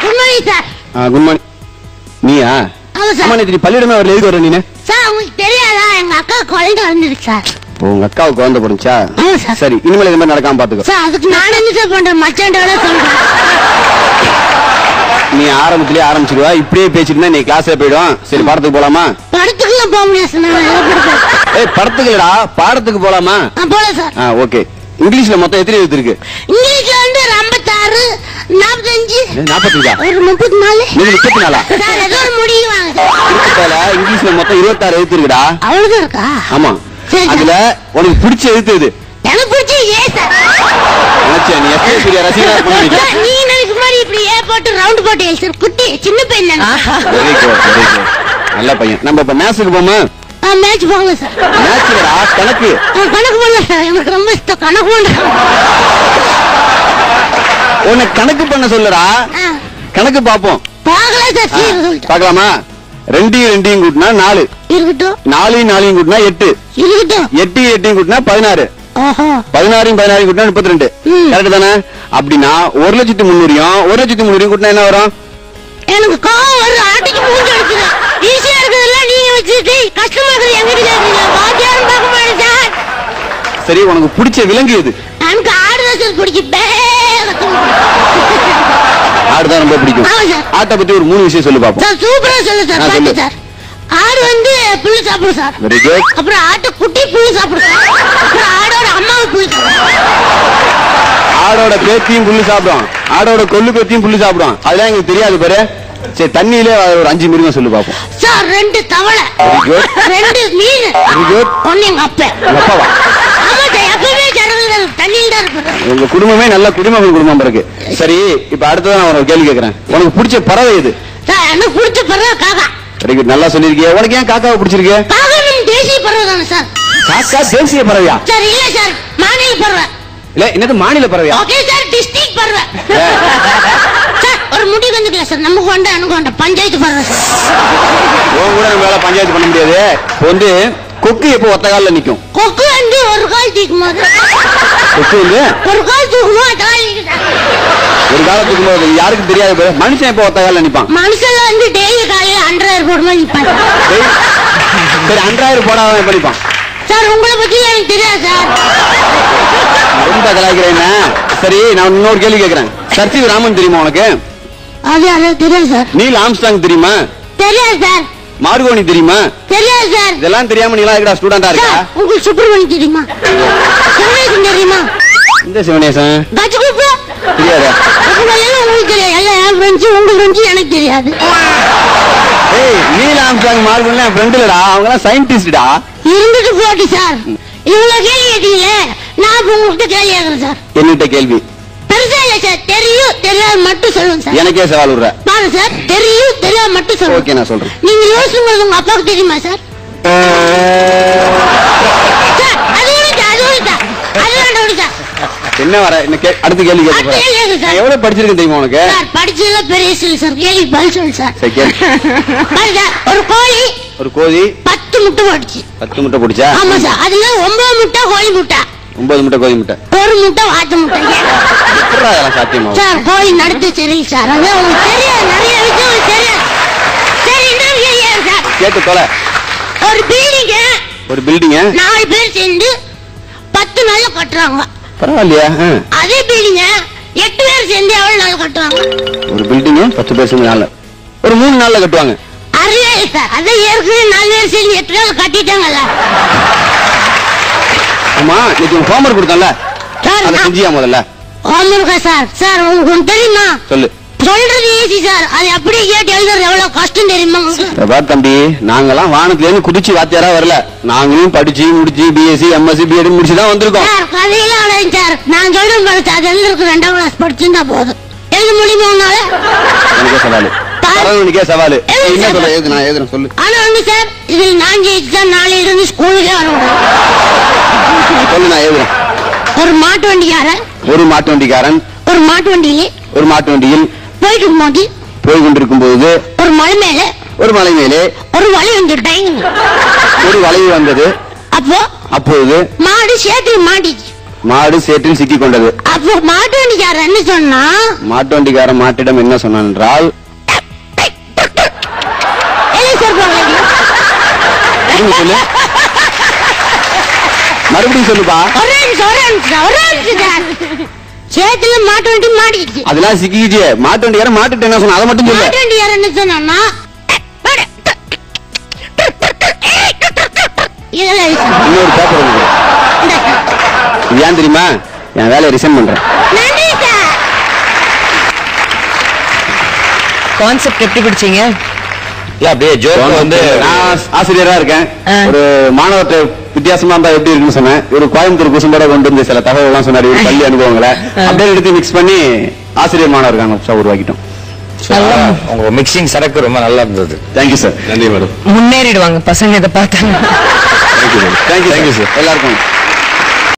Good morning sir good morning நீயா ஆமா அம்மா சார் நேற்று நீ பள்ளியிடமே வரல எதுக்கு வர நீனு சார் உங்களுக்கு தெரியாதா எங்க அக்கா குழந்தை வந்துருக்கு சார் இப்போ உங்க அக்காவுக்கு குழந்தை போடுச்சா ஆமா சார் சரி இனிமேல் இது மாதிரி நடக்காம பாத்துக்கோ சார் அதுக்கு நான் என்ன சார் பண்றேன் மச்சாண்டோட சொல்றேன் நீ ஆரம்பத்திலேயே ஆரம்பிச்சிருவா இப்படியே பேசிட்டு இருந்தா நீ கிளாஸ்ல போயிடும் சரி பாடத்துக்கு போலாமா படத்துக்குலாம் போக முடியாது சார் நான் நல்லா படிப்பேன் ஏய் படத்துக்கு இல்லடா பாடத்துக்கு போலாமா ஆ போல சார் ஆ ஓகே இங்கிலீஷ்ல மொத்தம் எத்தனை எழுத்து இருக்கு இங்கிலீஷ்ல வந்து ஒரு ஐம்பத்தாறு நாற்பத்தஞ்சு நாற்பத்தஞ்சா ஒரு முப்பத்தி நாலு நீங்க முப்பத்தி நாலா சார் ஏதோ ஒரு முடிவு வாங்க சார் இருபத்தால இங்கிலீஷ்ல மொத்தம் இருபத்தாறு எழுத்து இருக்குடா அவ்வளவுதான் இருக்கா ஆமா சரி. அதுல உனக்கு பிடிச்ச எழுத்து எது எனக்கு பிடிச்சி ஏ சார் நினைச்சேன் நீ எஸ்ஏ சூர்யா ரசிகரா இருப்பேன்னு சார், நீ நினைக்கும் மாதிரி இப்படி ஏ போட்டு ரவுண்ட் போட்டு எழுதி சார் குட்டி சின்ன பையன் தானே. வெரி குட் வெரி குட் நல்ல பையன் நம்ம இப்ப மேத்ஸுக்கு போமா ஆ மேட்ச் போங்க சார் மேட்ச்லடா கணக்கு ஆ, கணக்கு பண்ணல சார் எனக்கு ரொம்ப இஷ்டம் கணக்கு பண்ண உன்னை கணக்கு பண்ண சொல்லுடா கணக்கு பாப்போம் பார்க்கல சார் ஆ, சீக்கிரம் சொல்லிட்டேன் பார்க்கலாமா ரெண்டையும் ரெண்டையும் கூட்டினா நாலு இருக்கட்டும் நாலையும் நாலையும் கூட்டினா எட்டு இருக்கட்டும் எட்டு எட்டையும் கூட்டினா பதினாறு ஓஹோ பதினாறையும் பதினாறையும் கூட்டினா முப்பத்தி ரெண்டு ம். கரெக்ட் தானே அப்படின்னா ஒரு லட்சத்தி முந்நூறையும் ஒரு லட்சத்தி முந்நூறையும் கூட்டினா என்ன வரும் எனக்கு கோவம் வருது ஆட்டிக்கு மூஞ்சி அடிச்சுது ஈஸியா இருக்கிறதெல்லாம் நீங்க வச்சுட்டு கஷ்டமா இருக்குது எங்கிட்ட கேக்குறீங்க வாத்தியாரும் பார்க்க மாட்டேன் சார் சரி உனக்கு பிடிச்ச விலங்கு எது எனக்கு ஆடுதான் சார் பிடிக்கும் பே கத்தும். ஆடுதான் ரொம்ப பிடிக்கும் ஆமா சார். ஆட்டை பத்தி ஒரு மூணு விஷயம் சொல்லு பாப்போம் சார் சூப்பரா சொல்லு சார் ஆ, பாத்து சொல்லு. சார் ஆடு வந்து புல்லு சாப்பிடும் சார் வெரி குட் அப்புறம் ஆட்டு குட்டி புல்லு சாப்பிடும் சார் அப்புறம் ஆடோட அம்மாவை புல்லு சாப்பிடும் ஆடோட பேத்தியும் புல்லு சாப்பிடும் ஆடோட கொல்லு பேத்தியும் புல்லு சாப்பிடும் அதெல்லாம் எங்களுக்கு தெரியாது பாரு சரி தண்ணியிலே ஒரு அஞ்சு மிருகம் சொல்லு பாப்போம் சார் ரெண்டு தவளை Very good. ரெண்டு மீன் Very good. ஒண்ணு எங்க அப்பா உங்க அப்பாவா ஆமா சார் எப்பவுமே ஜனங்கள் தண்ணியில் தான் இருப்பாரு உங்க குடும்பமே நல்ல குடிமகன் குடும்பம் இருக்கு சரி இப்ப அடுத்ததான் நான் ஒரு கேள்வி கேக்குறேன் உனக்கு பிடிச்ச பறவை எது சார் எனக்கு பிடிச்ச பறவை காக்கா வெரி குட் நல்லா சொல்லிருக்கிய உனக்கு ஏன் காக்காவை பிடிச்சிருக்கு காக்கா நம்ம தேசிய பறவை தானே சார் காக்கா தேசிய பறவையா சார் இல்ல சார் மாநில பறவை இல்ல என்னது மாநில பறவையா ஓகே சார் டிஸ்ட்ரிக்ட் பறவை ஏ, சார் ஒரு முடிவு வந்துக்கல சார் நம்ம கொண்ட எனக்கு கொண்ட பஞ்சாயத்து பறவை சார் உன் கூட நம்மளால பஞ்சாயத்து பண்ண முடியாது இப்ப வந்து கொக்கு எப்போ ஒத்த கால்ல நிக்கும் கொக்கு வந்து ஒரு கால் தூக்கும் போது கொக்கு வந்து ஒரு கால் தூக்குமோ கால் நிக்குது சார். ஒரு காலத்துக்கு போது யாருக்கும் தெரியாது பாரு. மனுஷன் எப்போ ஒத்த கால்ல நிப்பான் மனுஷன்ல வந்து டெய்லி காலையில அண்டர் போடுமா நிப்பாங்க டேய், சரி அன்றாயிரம் போடாத எப்ப நிப்பான் சார் உங்களை பத்தி எனக்கு தெரியாது சார் ரொம்ப கலாய்க்கிறேன் என்ன? சரி நான் இன்னொரு கேள்வி கேக்குறேன் சர்ச்சி ராமன் தெரியுமா உனக்கு அது அது தெரியாது சார் நீல் ஆம்ஸ்டாங் தெரியுமா தெரியாது சார் மார்கோனி தெரியுமா தெரியாது சார் இதெல்லாம் தெரியாம நீங்களா இருக்கா ஸ்டூடெண்டா இருக்கா சார் உங்களுக்கு சுப்பிரமணி தெரியுமா சிவனேசன் தெரியுமா இந்த சிவனேசன் கட்சி குப்பு தெரியாதா எல்லாம் உங்களுக்கு தெரியாது எல்லாம் என் ஃப்ரெண்ட்ஸு உங்க ஃப்ரெண்ட்ஸு எனக்கு தெரியாது ஏய் நீல் ஆம்ஸ்டாங் மார்கோனி என் ஃப்ரெண்ட் இல்லடா அவங்க எல்லாம் சயின்டிஸ்டா இருந்துட்டு போட்டு சார் இவ்வளவு கேள்வி கேட்டீங்களே நான் இப்ப உங்கள்கிட்ட கேள்வி கேட்கறேன் சார் என்னிட்ட கேள்வி பெருசா இல்ல சார் தெரியும் தெரியாது மட்டும் சொல்லுங்க சார் எனக்கே சவால் விடுற பாருங்க சார் தெரியும் தெரியாது மட்டும் சொல்லுங்க ஓகே நான் சொல்றேன் நீங்க யோசிச்சுங்கிறது உங்க அப்பாவுக்கு தெரியுமா சார் சார் அது விடுச்சா அது விடுச்சா அது வேண்டாம் விடுச்சா என்ன வர என்ன கே- அடுத்த கேள்வி கேட்க அடுத்த போறேன் கேள்வி கேளு சார். நான் எவ்வளவு படிச்சிருக்கேன் தெரியுமா உனக்கு சார் படிச்சதுல பெரிய சொல்லு சார் கேள்வி பதில் சொல்லு சார் சரி கேளு பாருங்க சார், ஒரு கோழி ஒரு கோழி பத்து முட்டை போட்டுச்சு பத்து முட்டை பிடிச்சா ஆமா சார் அதுல ஒன்பது முட்டை கோழி முட்டை ஒன்பது முட்டை கோழி முட்டை ஒரு முட்டை வாத்து முட்டை எப்படிடா அதெல்லாம் சாத்தியமாகும் சார் கோழி நடத்து சரி சார் அது உங்களுக்கு தெரியாது நிறைய விஷயம் உங்களுக்கு தெரியாது சரி இன்னொரு கேள்வி சார் கேட்டு தொலை ஒரு பில்டிங்க ஒரு பில்டிங்க நாலு பேர் சேர்ந்து பத்து நாள்ல கட்டுறாங்க பரவாயில்லையா ஆ. அதே பில்டிங்க எட்டு பேர் சேர்ந்து எவ்வளவு நாள் கட்டுவாங்க ஒரு பில்டிங் பத்து பேர் சேர்ந்து நாள்ல ஒரு மூணு நாள்ல கட்டுவாங்க அறிவே சார் அதை ஏற்கனவே நாலு பேர் சேர்ந்து எட்டு நாள் கட்டிட்டாங்கல்ல ஆமா நேற்று ஹோம்ஒர்க் கொடுத்தோம்ல சார் அதை செஞ்சியா முதல்ல ஹோம்ஒர்க்கா சார் சார் உங்களுக்கு ஒண்ணு தெரியுமா சொல்லு சொல்றது ஈஸி சார் அது அப்படியே கேட்டு எழுதுறது எவ்வளவு கஷ்டம் தெரியுமா உங்களுக்கு இத பார் தம்பி நாங்கெல்லாம் வானத்துல இருந்து குதிச்சு வாத்தியாரா வரல நாங்களும் படிச்சு முடிச்சு பிஎஸ்சி எம்எஸ்சி பிஎட் முடிச்சு தான் வந்திருக்கோம் சார் கதையில அடையும் சார் நான் சொல்றேன் பாரு சார் அது எழுதுறதுக்கு ரெண்டாம் கிளாஸ் படிச்சிருந்தா போதும் எழுத முடியுமா உன்னால எனக்கே சவாலு பரவனுக்கே சவாலு எழுது என்ன சார். சொல்ற எழுது நான் எழுதுறேன் சொல்லு ஆனா வந்து சார் இதில் நான் ஜெயிச்சு தான் நாளையில இருந்து ஸ்கூலுக்கே வர முடியும் சொல்லு நான் எழுதுறேன் ஒரு மாட்டு வண்டிக்காரன் ஒரு மாட்டு வண்டிக்காரன் ஒரு மாட்டு வண்டியிலே ஒரு மாட்டு வண்டியில் போயிட்டு இருக்கும்போது போய் கொண்டிருக்கும் போது ஒரு மலை மேல ஒரு மலை மேலே ஒரு வழி வந்துட்டாங்க ஒரு வளைவு வந்தது அப்போ அப்பொழுது மாடு சேத்துல மாட்டிச்சு மாடு சேற்றில் சிக்கி கொண்டது அப்போ மாட்டு வண்டிக்காரன் என்ன சொன்னா மாட்டு வண்டிக்காரன் மாட்டிடம் என்ன சொன்னான் என்றால் எலை சேர்ப்பாங்க திரும்ப சொல்லு மறுபடியும் சொல்லுப்பா ஒரே நிமிஷம் ஒரே நிமிஷம் ஒரே நிமிஷம் சேத்துல மாட்டு வண்டி மாட்டிக்கிச்சு அதெல்லாம் சிக்கிக்கிச்சு மாட்டு வண்டிக்காரன் மாட்டுட்டு என்ன சொன்னா அதை மட்டும் சொல்லு மாட்டு வண்டிக்காரன் என்ன சொன்னா இதெல்லாம் இருக்கு. இன்னொரு பேப்பர் இருக்கு இந்த. இது ஏன் தெரியுமா என் வேலையை ரிசைன் பண்றேன் நன்றி சார் கான்செப்ட் எப்படி பிடிச்சீங்க இல்ல அப்படியே ஜோக் வந்து நான் ஆசிரியரா இருக்கேன் ஆ. ஒரு மாணவர்கிட்ட வித்தியாசமா இருந்தா எப்படி இருக்குன்னு சொன்னேன் ஒரு கோயம்புத்தூர் குசும்போட கொண்டு வந்து சில தகவல் எல்லாம் சொன்னாரு ஒரு பள்ளி அனுபவங்களை அப்படியே எடுத்து மிக்ஸ் பண்ணி ஆசிரியர் மாணவர் கான்செப்டா உருவாக்கிட்டோம் உங்க மிக்சிங் சரக்கு ரொம்ப நல்லா இருந்தது தேங்க்யூ சார் நன்றி மேடம் முன்னேறிடுவாங்க பசங்க இதை பார்த்தாங்க தேங்க்யூ தேங்க்யூ சார் எல்லாருக்கும்